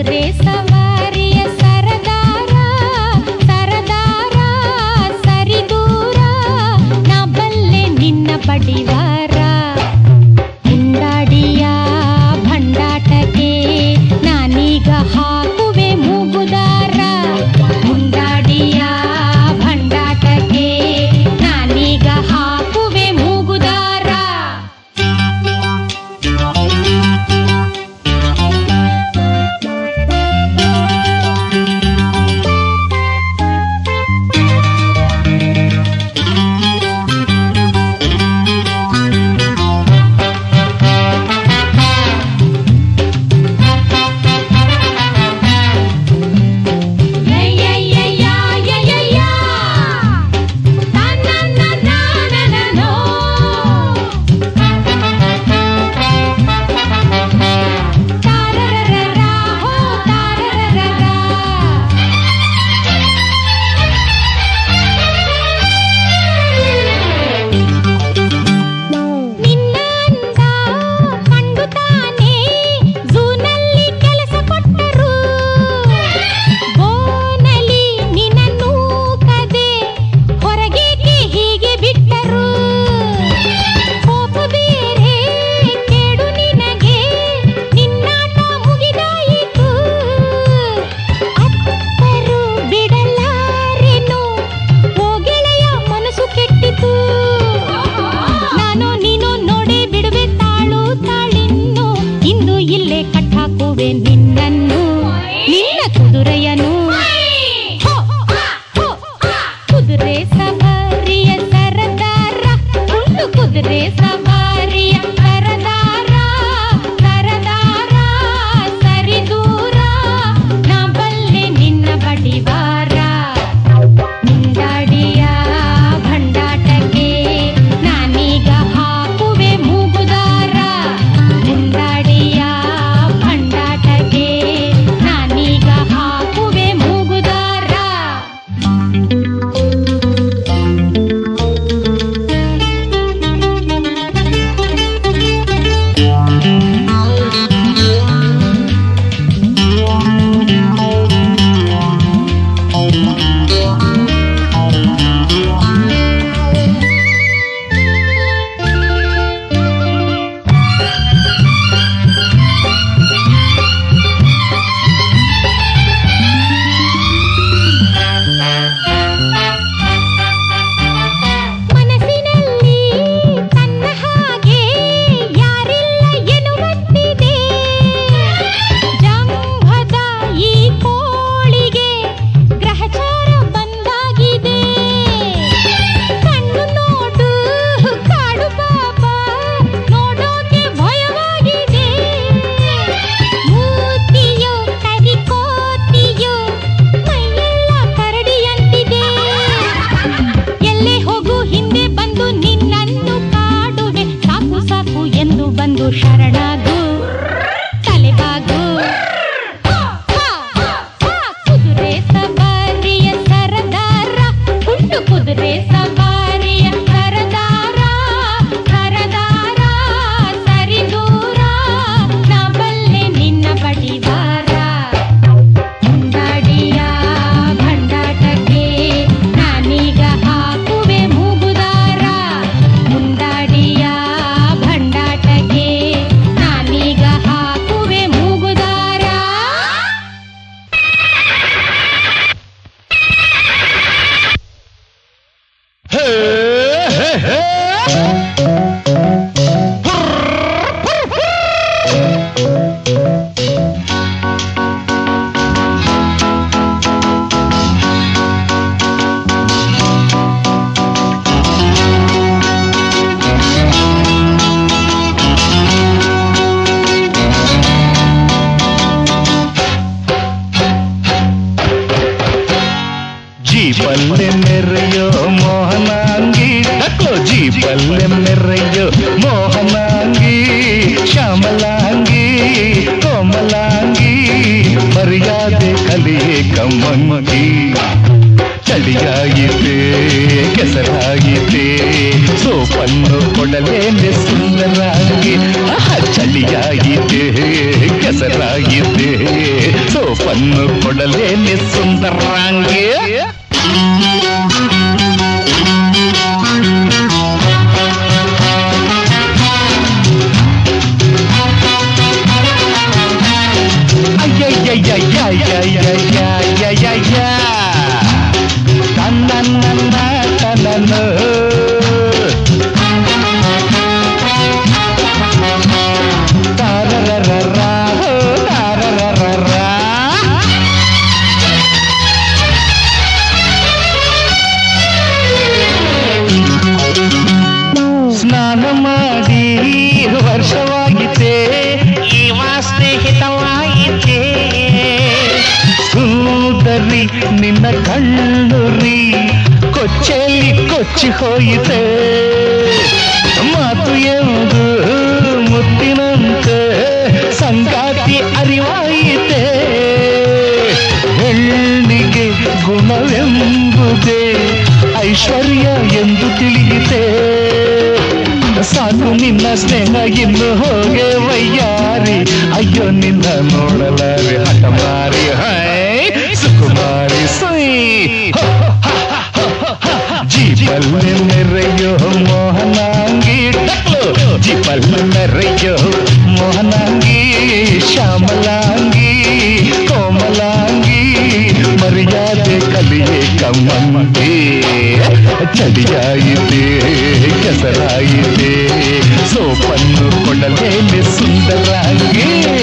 ಕುದುರೆ ಸವಾರಿಯ ಸರದಾರ ಸರದಾರ ಸರಿದೂರ ನಾ ಬಲ್ಲೆ ನಿನ್ನ ಬಡಿವಾರ ಮುಂಡಾಡಿಯ ಭಂಡಾಟಕ್ಕೆ ನಾನೀಗ ಹಾಕುವೆ ಮೂಗುದಾರ ಮುಂಡಾಡಿಯ ಭಂಡಾಟಕ್ಕೆ ನಾನೀಗ ಹಾಕುವೆ ಮೂಗುದಾರ ನಿನ್ನ ಅಂದ ಕಂಡು ತಾನೇ ಝೂನಲ್ಲಿ ಕೆಲಸ ಕೊಟ್ಟರು ಬೋನಲಿ ನಿನ್ನನ್ನು ಕದೆ ಹೊರಗೇಕೆ ಹೀಗೆ ಬಿಟ್ಟರು ಕೋಪ ಬೇರೆ ಕೇಡು ನಿನಗೆ ನಿನ್ನಾಟ ಮುಗಿದಾಯಿತು ಅತ್ತರು ಬಿಡಲಾರೆನು ಓ ಗೆಳೆಯ ಮನಸ್ಸು ಕೆಟ್ಟಿತು ನಾನು ನೀನು ನೋಡೇ ಬಿಡುವೆ ತಾಳು ತಾಳಿನ್ನು ಇಂದು ಇಲ್ಲೇ ಕಟ್ಟಾಕುವೆ ನಿನ್ನನ್ನು ನಿನ್ನ ಕುದುರೆಯನು ಹೋ, ಹೋ, ಕುದುರೆ ಸವಾರಿಯ ಸರದಾರ ಉಂಟು ಕುದುರೆ ಸವಾರಿಯ ಸರದಾರ ಸರದಾರ ಸರಿದೂರ ನಾ ಬಲ್ಲೆ ನಿನ್ನ ಬಡಿವಾರ ಮುಂಡಾಡಿಯ ಭಂಡಾಟಕ್ಕೆ ನಾನೀಗ ಹಾಕುವೆ ಮೂಗುದಾರ ಮುಂಡಾಡಿಯ ಭಂಡಾಟಕ್ಕೆ ನಾನೀಗ ಹಾಕುವೆ ಮೂಗುದಾರ ಮನಸ್ಸಿನಲ್ಲಿ ತನ್ನ ಹಾಗೆ ಯಾರಿಲ್ಲ ಎನ್ನುವಂತಿದೆ ಜಂಭದ ಈ ಕೋಳಿಗೆ ಗ್ರಹಚಾರ ಬಂದಾಗಿದೆ ಕಣ್ಣು ನೋಡು ಕಾಡು ಪಾಪ ನೋಡೋಕೆ ಭಯವಾಗಿದೆ ಮೂತಿಯು ಕರಿಕೋತಿಯು ಮೈಯೆಲ್ಲ ಕರಡಿಯಂತಿದೆ ಎಲ್ಲೇ ಹೋಗು ಹಿಂದೆ ಬಂದು ನಿನ್ನನ್ನು ಕಾಡುವೆ ಸಾಕು ಸಾಕು ಎಂದು ಬಂದು ಶರಣಾಗು ತಲೆಬಾಗು ಹಾ, ಹಾ, ಹಾ, ಕುದುರೆ ಸವಾರಿಯ ಸರದಾರ ಉಂಟು ಕುದುರೆ ಸವಾರಿಯ ಸರದಾರ ಸರದಾರ ಸರಿದೂರ ನಾ ಬಲ್ಲೆ ನಿನ್ನ ಬಡಿವಾರ ಮುಂಡಾಡಿಯ ಭಂಡಾಟಕ್ಕೆ ನಾನೀಗ ಹಾಕುವೆ ಮೂಗುದಾರ ಮುಂಡಾಡಿಯ ಭಂಡಾಟಕ್ಕೆ ನಾನೀಗ ಹಾಕುವೆ ಮೂಗುದಾರ ಹೇ, ಹೇ, ಹೇ. ಜೀಪಲ್ಲೆ ಮೆರೆಯೋ ಮೋಹನಾಂಗಿ ತಕ್ಕೋ ಜೀಪಲ್ಲೆ ಮೆರೆಯೋ ಮೋಹನಾಂಗಿ ಶ್ಯಾಮಲಾಂಗಿ ಕೋಮಲಾಂಗಿ ಮರ್ಯಾದೆ ಕಲಿಯೇ ಕಮ್ಮಂಗಿ ಚಳಿಯಾಗಿದೆ ಕೆಸರಾಗಿದೆ ಸೋಪನ್ನು ಕೊಡಲೇನೆ ಸುಂದರಾಗಿ ಆಹ, ಚಳಿಯಾಗಿದೆ ಕೆಸರಾಗಿದೆ ಸೋ ಸೋಪನ್ನು ಕೊಡಲೇನೆ ಸುಂದರಾಂಗಿ ಅಯ್ಯಯ್ಯಯ್ಯಯ್ಯಯ್ಯಯ್ಯಯ್ಯಯ್ಯ. ತನ್ನನ್ನ ತನ್ನನ್ನು. ತಾರರರರ, ಹೋ, ತಾರರರರ. ಸ್ನಾನ ಮಾಡಿ ವರ್ಷವಾಗಿದೆ ಈ ಸ್ನೇಹಿತವಾಯಿತೆ ಸುಂದರಿ ನಿನ್ನ ಕಣ್ಣುರಿ ಕೊಚ್ಚೆಯಲ್ಲಿ ಕೊಚ್ಚಿ ಹೋಯಿತೆ ಮಾತು ಎಂದು ಮುತ್ತಿನಂತೆ ಸಂಗಾತಿ ಅರಿವಾಯಿತೆ ಹೆಣ್ಣಿಗೆ ಗುಣವೆಂಬುದೇ ಐಶ್ವರ್ಯ ಎಂದು ತಿಳಿಯಿತೆ ಸಾಕು ನಿನ್ನ ಸ್ನೇಹ ಇನ್ನು ಹೋಗೆ ವಯ್ಯಾರಿ ಅಯ್ಯೋ ನಿನ್ನ ನೋಡಲಾರೆ ಹಠಮಾರಿ ಹೈ ಸುಕುಮಾರಿ ಸೈ ಜೀಪಲ್ಲೆ ಮೆರೆಯೋ ಮೋಹನಾಂಗಿ ಡಕ್ಲು ಜೀಪಲ್ಲೆ ಮೆರೆಯೋ ಮೋಹನಾಂಗಿ ಶ್ಯಾಮಲಾಂಗಿ ಕೋಮಲಾಂಗಿ ಮರ್ಯಾದೆ ಕಲಿಯೇ ಕಮ್ಮಂಗಿ ಚಡಿಯಾಯಿತೆ ಕೆಸರಾಯಿತೆ ಸೋಪನ್ನು ಕೊಡಲೇನೆ ಸುಂದರಾಂಗಿ